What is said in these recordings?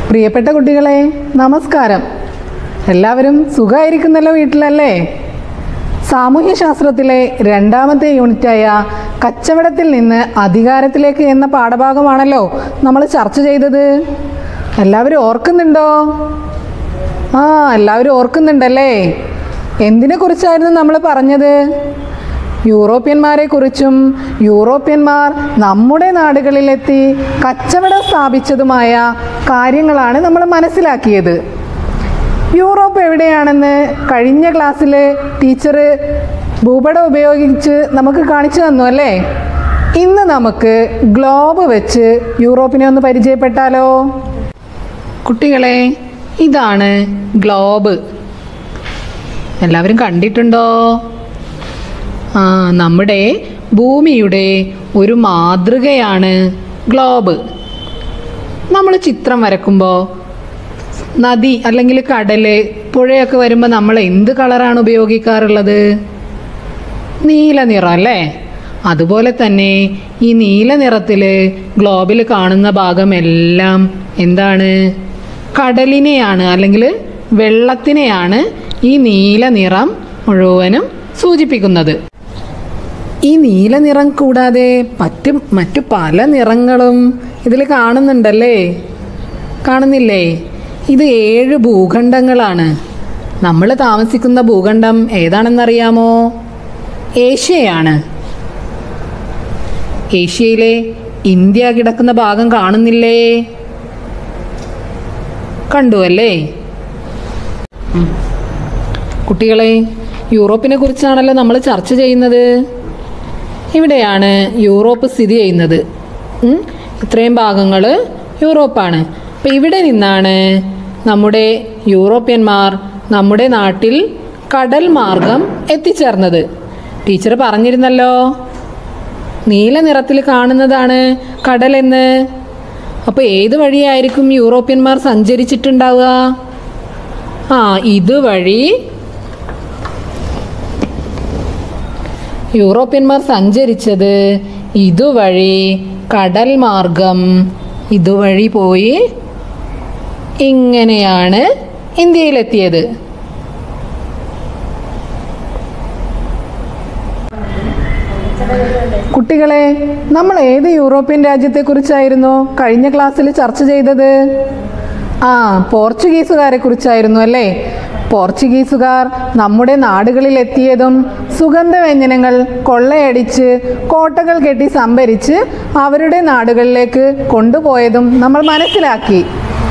പ്രിയപ്പെട്ട കുട്ടികളെ നമസ്കാരം എല്ലാവരും സുഖമായിരിക്കുന്നല്ലോ വീട്ടിലല്ലേ സാമൂഹ്യശാസ്ത്രത്തിലെ രണ്ടാമത്തെ യൂണിറ്റായ കച്ചവടത്തിൽ നിന്ന് അധികാരത്തിലേക്ക് എന്ന പാഠഭാഗമാണല്ലോ നമ്മൾ ചർച്ച ചെയ്തത് എല്ലാവരും ഓർക്കുന്നുണ്ടോ ആ എല്ലാവരും ഓർക്കുന്നുണ്ടല്ലേ എന്തിനെ കുറിച്ചായിരുന്നു നമ്മൾ പറഞ്ഞത് യൂറോപ്യന്മാരെ കുറിച്ചും യൂറോപ്യന്മാർ നമ്മുടെ നാടുകളിലെത്തി കച്ചവടം സ്ഥാപിച്ചതുമായ കാര്യങ്ങളാണ് നമ്മൾ മനസ്സിലാക്കിയത് യൂറോപ്പ് എവിടെയാണെന്ന് കഴിഞ്ഞ ക്ലാസ്സിൽ ടീച്ചർ ഭൂപടം ഉപയോഗിച്ച് നമുക്ക് കാണിച്ചു തന്നു അല്ലേ ഇന്ന് നമുക്ക് ഗ്ലോബ് വെച്ച് യൂറോപ്പിനെ ഒന്ന് പരിചയപ്പെട്ടാലോ കുട്ടികളെ ഇതാണ് ഗ്ലോബ് എല്ലാവരും കണ്ടിട്ടുണ്ടോ ആ നമ്മുടെ ഭൂമിയുടെ ഒരു മാതൃകയാണ് ഗ്ലോബ് നമ്മൾ ചിത്രം വരക്കുമ്പോൾ നദി അല്ലെങ്കിൽ കടല് പുഴയൊക്കെ വരുമ്പോൾ നമ്മൾ എന്ത് കളറാണ് ഉപയോഗിക്കാറുള്ളത് നീല നിറം അല്ലേ അതുപോലെ തന്നെ ഈ നീല നിറത്തിൽ ഗ്ലോബിൽ കാണുന്ന ഭാഗം എല്ലാം എന്താണ് കടലിനെയാണ് അല്ലെങ്കിൽ വെള്ളത്തിനെയാണ് ഈ നീല നിറം മുഴുവനും സൂചിപ്പിക്കുന്നത് ഈ നീല നിറം കൂടാതെ മറ്റു മറ്റു പല നിറങ്ങളും ഇതിൽ കാണുന്നുണ്ടല്ലേ കാണുന്നില്ലേ ഇത് ഏഴ് ഭൂഖണ്ഡങ്ങളാണ് നമ്മൾ താമസിക്കുന്ന ഭൂഖണ്ഡം ഏതാണെന്നറിയാമോ ഏഷ്യയാണ് ഏഷ്യയിലെ ഇന്ത്യ കിടക്കുന്ന ഭാഗം കാണുന്നില്ലേ കണ്ടു അല്ലേ ഉം. കുട്ടികളെ യൂറോപ്പിനെ കുറിച്ചാണല്ലോ നമ്മൾ ചർച്ച ചെയ്യുന്നത് ഇവിടെയാണ് യൂറോപ്പ് സ്ഥിതി ചെയ്യുന്നത് ഉം. ഇത്രയും ഭാഗങ്ങൾ യൂറോപ്പാണ് അപ്പം ഇവിടെ നിന്നാണ് നമ്മുടെ യൂറോപ്യന്മാർ നമ്മുടെ നാട്ടിൽ കടൽ മാർഗം എത്തിച്ചേർന്നത് ടീച്ചർ പറഞ്ഞിരുന്നല്ലോ നീല നിറത്തിൽ കാണുന്നതാണ് കടലെന്ന് അപ്പോൾ ഏത് വഴിയായിരിക്കും യൂറോപ്യന്മാർ സഞ്ചരിച്ചിട്ടുണ്ടാവുക ആ ഇതുവഴി യൂറോപ്യന്മാർ സഞ്ചരിച്ചത് ഇതുവഴി കടൽ മാർഗം ഇതുവഴി പോയി ഇങ്ങനെയാണ് ഇന്ത്യയിലെത്തിയത് കുട്ടികളെ നമ്മൾ ഏത് യൂറോപ്യൻ രാജ്യത്തെക്കുറിച്ചായിരുന്നു കഴിഞ്ഞ ക്ലാസ്സിൽ ചർച്ച ചെയ്തത് ആ പോർച്ചുഗീസുകാരെ കുറിച്ചായിരുന്നു അല്ലേ പോർച്ചുഗീസുകാർ നമ്മുടെ നാടുകളിൽ എത്തിയതും സുഗന്ധവ്യഞ്ജനങ്ങൾ കൊള്ളയടിച്ച് കോട്ടകൾ കെട്ടി സംഭരിച്ച് അവരുടെ നാടുകളിലേക്ക് കൊണ്ടുപോയതും നമ്മൾ മനസ്സിലാക്കി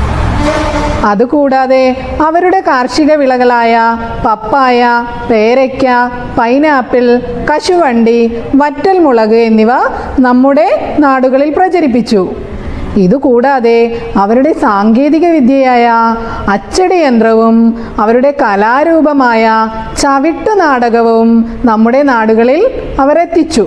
അതുകൂടാതെ അവരുടെ കാർഷിക വിളകളായ പപ്പായ പേരയ്ക്ക പൈനാപ്പിൾ കശുവണ്ടി വറ്റൽമുളക് എന്നിവ നമ്മുടെ നാടുകളിൽ പ്രചരിപ്പിച്ചു ഇതുകൂടാതെ അവരുടെ സാങ്കേതിക വിദ്യയായ അച്ചടി യന്ത്രവും അവരുടെ കലാരൂപമായ ചവിട്ടു നാടകവും നമ്മുടെ നാടുകളിൽ അവരെത്തിച്ചു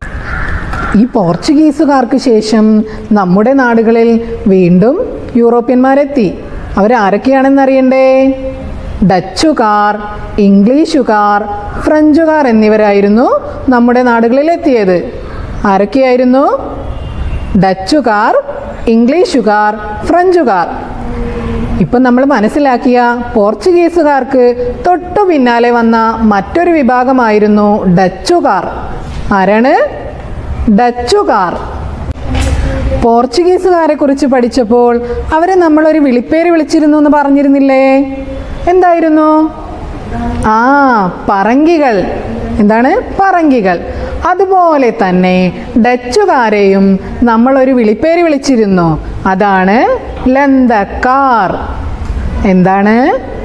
ഈ പോർച്ചുഗീസുകാർക്ക് ശേഷം നമ്മുടെ നാടുകളിൽ വീണ്ടും യൂറോപ്യന്മാരെത്തി അവരാരൊക്കെയാണെന്നറിയണ്ടേ ഡച്ചുകാർ ഇംഗ്ലീഷുകാർ ഫ്രഞ്ചുകാർ എന്നിവരായിരുന്നു നമ്മുടെ നാടുകളിൽ എത്തിയത് ആരൊക്കെയായിരുന്നു ഡച്ചുകാർ ഇംഗ്ലീഷുകാർ ഫ്രഞ്ചുകാർ ഇപ്പം നമ്മൾ മനസ്സിലാക്കിയ പോർച്ചുഗീസുകാർക്ക് തൊട്ടു പിന്നാലെ വന്ന മറ്റൊരു വിഭാഗമായിരുന്നു ഡച്ചുകാർ ആരാണ് ഡച്ചുകാർ പോർച്ചുഗീസുകാരെ കുറിച്ച് പഠിച്ചപ്പോൾ അവരെ നമ്മളൊരു വിളിപ്പേര് വിളിച്ചിരുന്നു എന്ന് പറഞ്ഞിരുന്നില്ലേ എന്തായിരുന്നു ആ പറങ്കികൾ എന്താണ് പറങ്കികൾ അതുപോലെ തന്നെ ഡച്ചുകാരെയും നമ്മളൊരു വിളിപ്പേര് വിളിച്ചിരുന്നു അതാണ് ലന്തക്കാർ എന്താണ്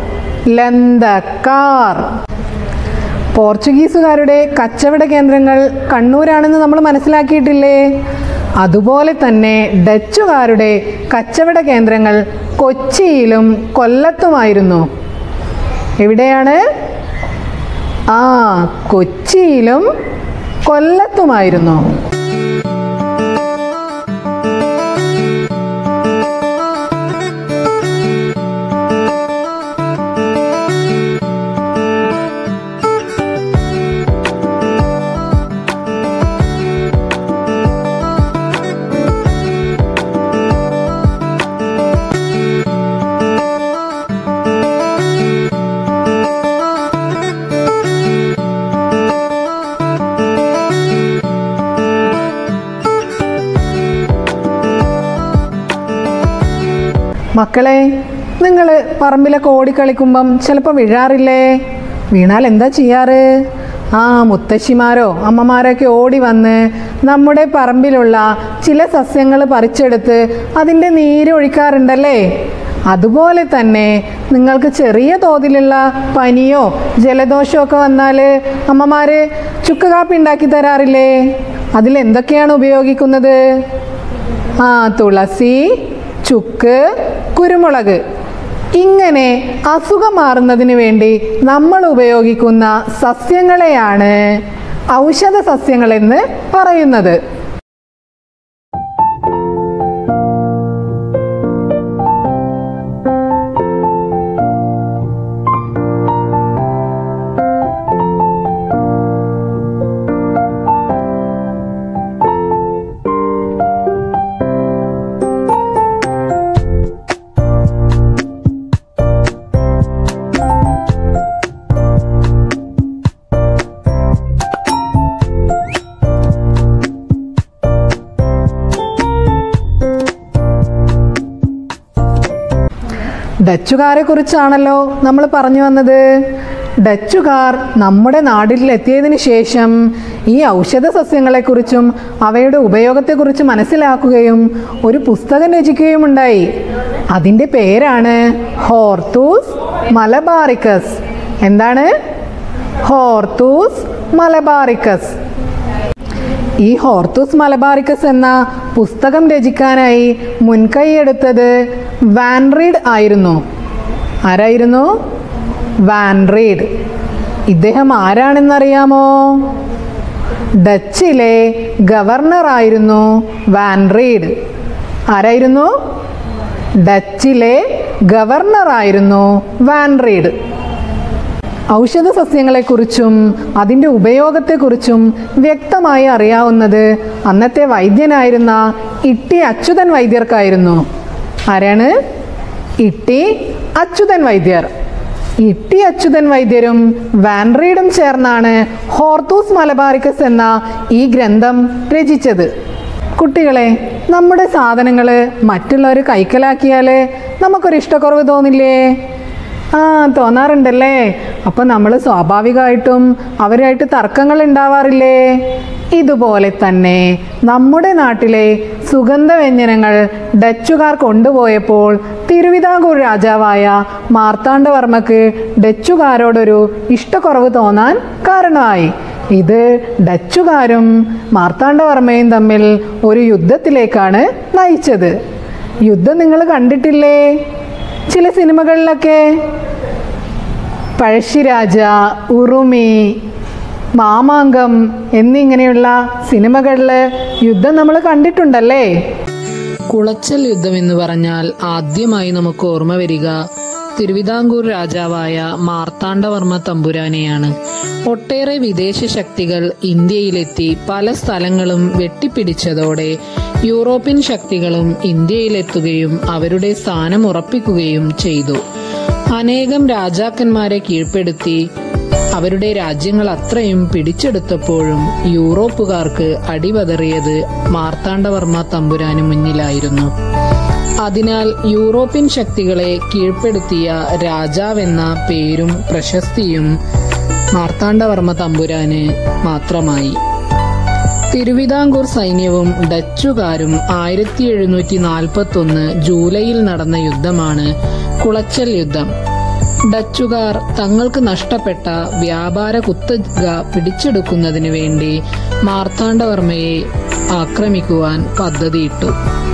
ലന്തക്കാർ പോർച്ചുഗീസുകാരുടെ കച്ചവട കേന്ദ്രങ്ങൾ കണ്ണൂരാണെന്ന് നമ്മൾ മനസ്സിലാക്കിയിട്ടില്ലേ അതുപോലെ തന്നെ ഡച്ചുകാരുടെ കച്ചവട കേന്ദ്രങ്ങൾ കൊച്ചിയിലും കൊല്ലത്തുമായിരുന്നു എവിടെയാണ് ആ കൊച്ചിയിലും കൊല്ലത്തുമായിരുന്നു മക്കളെ നിങ്ങൾ പറമ്പിലൊക്കെ ഓടിക്കളിക്കുമ്പം ചിലപ്പോൾ വീഴാറില്ലേ വീണാൽ എന്താ ചെയ്യാറ് ആ മുത്തശ്ശിമാരോ അമ്മമാരൊക്കെ ഓടി വന്ന് നമ്മുടെ പറമ്പിലുള്ള ചില സസ്യങ്ങൾ പറിച്ചെടുത്ത് അതിൻ്റെ നീര് ഒഴിക്കാറുണ്ടല്ലേ അതുപോലെ തന്നെ നിങ്ങൾക്ക് ചെറിയ തോതിലുള്ള പനിയോ ജലദോഷമോ ഒക്കെ വന്നാൽ അമ്മമാർ ചുക്ക് കാപ്പി ഉണ്ടാക്കി തരാറില്ലേ അതിൽ എന്തൊക്കെയാണ് ഉപയോഗിക്കുന്നത് ആ തുളസി ചുക്ക് കുരുമുളക് ഇങ്ങനെ അസുഖം മാറുന്നതിന് വേണ്ടി നമ്മൾ ഉപയോഗിക്കുന്ന സസ്യങ്ങളെയാണ് ഔഷധ സസ്യങ്ങളെന്ന് പറയുന്നത് ഡച്ചുകാരെ കുറിച്ചാണല്ലോ നമ്മൾ പറഞ്ഞു വന്നത് ഡച്ചുകാർ നമ്മുടെ നാട്ടിൽ എത്തിയതിനു ശേഷം ഈ ഔഷധ സസ്യങ്ങളെക്കുറിച്ചും അവയുടെ ഉപയോഗത്തെക്കുറിച്ചും മനസ്സിലാക്കുകയും ഒരു പുസ്തകം രചിക്കുകയും ഉണ്ടായി അതിൻ്റെ പേരാണ് ഹോർത്തൂസ് മലബാറിക്കസ് എന്താണ് ഹോർത്തൂസ് മലബാറിക്കസ് ഈ ഹോർത്തൂസ് മലബാറിക്കസ് എന്ന പുസ്തകം രചിക്കാനായി മുൻകൈയെടുത്തത് വാൻറീഡ് ആയിരുന്നു ആരായിരുന്നു വാൻറീഡ് ഇദ്ദേഹം ആരാണെന്നറിയാമോ ഡച്ചിലെ ഗവർണറായിരുന്നു വാൻറീഡ് ആരായിരുന്നു ഡച്ചിലെ ഗവർണറായിരുന്നു വാൻറീഡ് ഔഷധ സസ്യങ്ങളെക്കുറിച്ചും അതിൻ്റെ ഉപയോഗത്തെക്കുറിച്ചും വ്യക്തമായി അറിയാവുന്നത് അന്നത്തെ വൈദ്യനായിരുന്ന ഇട്ടി അച്യുതൻ വൈദ്യർക്കായിരുന്നു ആരാണ് ഇട്ടി അച്യുതൻ വൈദ്യർ ഇട്ടി അച്യുതൻ വൈദ്യരും വാൻറീഡും ചേർന്നാണ് ഹോർത്തൂസ് മലബാറിക്കസ് എന്ന ഈ ഗ്രന്ഥം രചിച്ചത് കുട്ടികളെ നമ്മുടെ സാധനങ്ങൾ മറ്റുള്ളവർ കൈക്കലാക്കിയാൽ നമുക്കൊരു ഇഷ്ടക്കുറവ് തോന്നില്ലേ ആ തോന്നാറുണ്ടല്ലേ അപ്പം നമ്മൾ സ്വാഭാവികമായിട്ടും അവരായിട്ട് തർക്കങ്ങൾ ഉണ്ടാവാറില്ലേ ഇതുപോലെ തന്നെ നമ്മുടെ നാട്ടിലെ സുഗന്ധവ്യഞ്ജനങ്ങൾ ഡച്ചുകാർ കൊണ്ടുപോയപ്പോൾ തിരുവിതാംകൂർ രാജാവായ മാർത്താണ്ഡവർമ്മക്ക് ഡച്ചുകാരോടൊരു ഇഷ്ടക്കുറവ് തോന്നാൻ കാരണമായി ഇത് ഡച്ചുകാരും മാർത്താണ്ഡവർമ്മയും തമ്മിൽ ഒരു യുദ്ധത്തിലേക്കാണ് നയിച്ചത് യുദ്ധം നിങ്ങൾ കണ്ടിട്ടില്ലേ ചില സിനിമകളിലൊക്കെ പഴശ്ശിരാജ ഉറുമി മാമാങ്കം എന്നിങ്ങനെയുള്ള സിനിമകളിൽ യുദ്ധം നമ്മൾ കണ്ടിട്ടുണ്ടല്ലേ കുളച്ചൽ യുദ്ധം എന്ന് പറഞ്ഞാൽ ആദ്യമായി നമുക്ക് ഓർമ്മ വരിക തിരുവിതാംകൂർ രാജാവായ മാർത്താണ്ഡവർമ്മ തമ്പുരാനെയാണ് ഒട്ടേറെ വിദേശ ശക്തികൾ ഇന്ത്യയിലെത്തി പല സ്ഥലങ്ങളും വെട്ടിപ്പിടിച്ചതോടെ യൂറോപ്യൻ ശക്തികളും ഇന്ത്യയിലെത്തുകയും അവരുടെ സ്ഥാനം ഉറപ്പിക്കുകയും ചെയ്തു അനേകം രാജാക്കന്മാരെ കീഴ്പ്പെടുത്തി അവരുടെ രാജ്യങ്ങൾ അത്രയും പിടിച്ചെടുത്തപ്പോഴും യൂറോപ്പുകാർക്ക് അടിപതറിയത് മാർത്താണ്ഡവർമ്മ തമ്പുരാന് മുന്നിലായിരുന്നു അതിനാൽ യൂറോപ്യൻ ശക്തികളെ കീഴ്പ്പെടുത്തിയ രാജാവെന്ന പേരും പ്രശസ്തിയും മാർത്താണ്ഡവർമ്മ തമ്പുരാന് മാത്രമായി തിരുവിതാംകൂർ സൈന്യവും ഡച്ചുകാരും ആയിരത്തി എഴുന്നൂറ്റി നാൽപ്പത്തി ഒന്ന് ജൂലൈയിൽ നടന്ന യുദ്ധമാണ് കുളച്ചൽ യുദ്ധം ഡച്ചുകാർ തങ്ങൾക്ക് നഷ്ടപ്പെട്ട വ്യാപാര കുത്തക പിടിച്ചെടുക്കുന്നതിന് വേണ്ടി മാർത്താണ്ഡവർമ്മയെ ആക്രമിക്കുവാൻ പദ്ധതിയിട്ടു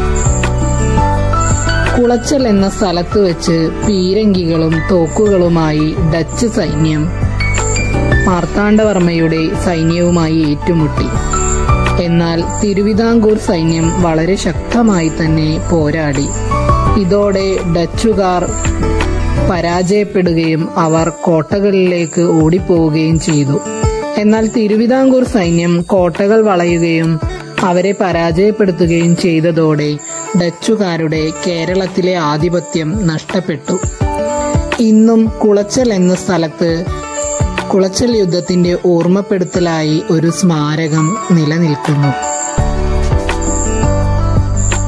കുളച്ചൽ എന്ന സ്ഥലത്ത് വെച്ച് പീരങ്കികളും തോക്കുകളുമായി ഡച്ച് സൈന്യം മാർത്താണ്ഡവർമ്മയുടെ സൈന്യവുമായി ഏറ്റുമുട്ടി എന്നാൽ തിരുവിതാംകൂർ സൈന്യം വളരെ ശക്തമായി തന്നെ പോരാടി ഇതോടെ ഡച്ചുകാർ പരാജയപ്പെടുകയും അവർ കോട്ടകളിലേക്ക് ഓടിപ്പോവുകയും ചെയ്തു എന്നാൽ തിരുവിതാംകൂർ സൈന്യം കോട്ടകൾ വളയുകയും അവരെ പരാജയപ്പെടുത്തുകയും ചെയ്തതോടെ ഡച്ചുകാരുടെ കേരളത്തിലെ ആധിപത്യം നഷ്ടപ്പെട്ടു ഇന്നും കുളച്ചൽ എന്ന സ്ഥലത്ത് കുളച്ചൽ യുദ്ധത്തിന്റെ ഓർമ്മപ്പെടുത്തലായി ഒരു സ്മാരകം നിലനിൽക്കുന്നു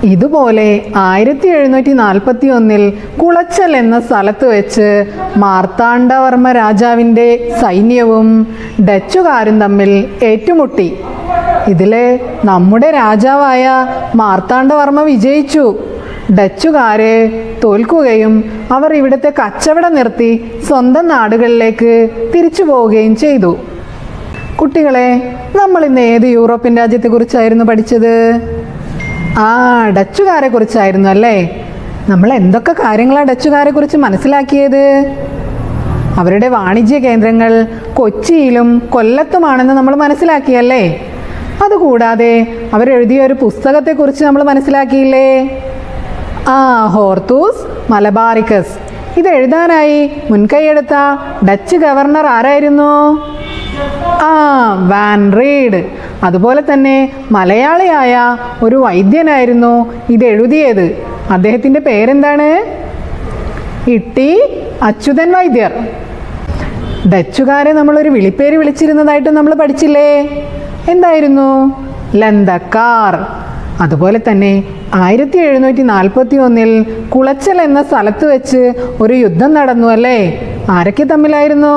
ഇതുപോലെ ആയിരത്തി എഴുന്നൂറ്റി നാൽപ്പത്തി ഒന്നിൽ കുളച്ചൽ എന്ന സ്ഥലത്ത് വെച്ച് മാർത്താണ്ഡവർമ്മ രാജാവിൻ്റെ സൈന്യവും ഡച്ചുകാരും തമ്മിൽ ഏറ്റുമുട്ടി ഇതിൽ നമ്മുടെ രാജാവായ മാർത്താണ്ഡവർമ്മ വിജയിച്ചു ഡച്ചുകാരെ തോൽക്കുകയും അവർ ഇവിടുത്തെ കച്ചവടം നിർത്തി സ്വന്തം നാടുകളിലേക്ക് തിരിച്ചു പോവുകയും ചെയ്തു കുട്ടികളെ നമ്മൾ ഇന്ന് ഏത് യൂറോപ്യൻ രാജ്യത്തെക്കുറിച്ചായിരുന്നു പഠിച്ചത് ആ ഡച്ചുകാരെ കുറിച്ചായിരുന്നു അല്ലേ നമ്മൾ എന്തൊക്കെ കാര്യങ്ങളാണ് ഡച്ചുകാരെ കുറിച്ച് മനസ്സിലാക്കിയത് അവരുടെ വാണിജ്യ കേന്ദ്രങ്ങൾ കൊച്ചിയിലും കൊല്ലത്തുമാണെന്ന് നമ്മൾ മനസ്സിലാക്കിയല്ലേ അതുകൂടാതെ അവരെഴുതിയ ഒരു പുസ്തകത്തെക്കുറിച്ച് നമ്മൾ മനസ്സിലാക്കിയില്ലേ ആ ഹോർത്തൂസ് മലബാറിക്കസ് ഇത് എഴുതാനായി മുൻകൈയെടുത്ത ഡച്ച് ഗവർണർ ആരായിരുന്നു ആ വാൻ റീഡ് അതുപോലെ തന്നെ മലയാളിയായ ഒരു വൈദ്യനായിരുന്നു ഇത് എഴുതിയത് അദ്ദേഹത്തിൻ്റെ പേരെന്താണ് ഇട്ടി അച്യുതൻ വൈദ്യർ ഡച്ചുകാരെ നമ്മളൊരു വിളിപ്പേര് വിളിച്ചിരുന്നതായിട്ട് നമ്മൾ പഠിച്ചില്ലേ എന്തായിരുന്നു ലന്തക്കാർ അതുപോലെ തന്നെ ആയിരത്തി എഴുന്നൂറ്റി നാൽപ്പത്തി ഒന്നിൽ കുളച്ചൽ എന്ന സ്ഥലത്ത് വെച്ച് ഒരു യുദ്ധം നടന്നു അല്ലേ ആരൊക്കെ തമ്മിലായിരുന്നു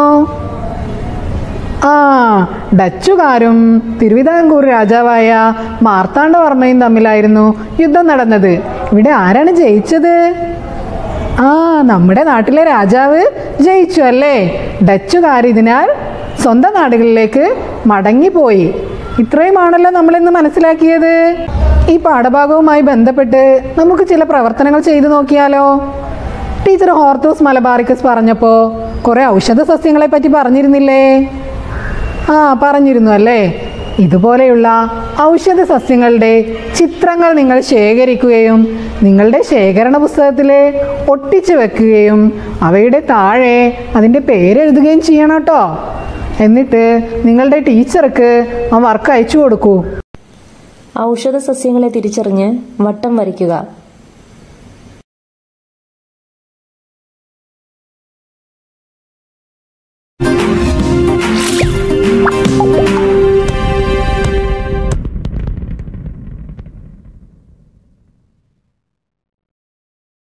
ആ ഡച്ചുകാരും തിരുവിതാംകൂർ രാജാവായ മാർത്താണ്ഡവർമ്മയും തമ്മിലായിരുന്നു യുദ്ധം നടന്നത് ഇവിടെ ആരാണ് ജയിച്ചത് ആ നമ്മുടെ നാട്ടിലെ രാജാവ് ജയിച്ചു അല്ലേ ഡച്ചുകാർ ഇതിനാൽ സ്വന്തം നാടുകളിലേക്ക് മടങ്ങിപ്പോയി ഇത്രയുമാണല്ലോ നമ്മളിന്ന് മനസ്സിലാക്കിയത് ഈ പാഠഭാഗവുമായി ബന്ധപ്പെട്ട് നമുക്ക് ചില പ്രവർത്തനങ്ങൾ ചെയ്തു നോക്കിയാലോ ടീച്ചർ ഹോർത്തൂസ് മലബാറിക്കസ് പറഞ്ഞപ്പോൾ കുറേ ഔഷധ സസ്യങ്ങളെ പറ്റി പറഞ്ഞിരുന്നില്ലേ ആ പറഞ്ഞിരുന്നു അല്ലേ ഇതുപോലെയുള്ള ഔഷധ സസ്യങ്ങളുടെ ചിത്രങ്ങൾ നിങ്ങൾ ശേഖരിക്കുകയും നിങ്ങളുടെ ശേഖരണ പുസ്തകത്തിൽ ഒട്ടിച്ചു വെക്കുകയും അവയുടെ താഴെ അതിൻ്റെ പേരെഴുതുകയും ചെയ്യണം കേട്ടോ എന്നിട്ട് നിങ്ങളുടെ ടീച്ചർക്ക് ആ വർക്ക് അയച്ചു കൊടുക്കൂ ഔഷധ സസ്യങ്ങളെ തിരിച്ചറിഞ്ഞ് വട്ടം വരയ്ക്കുക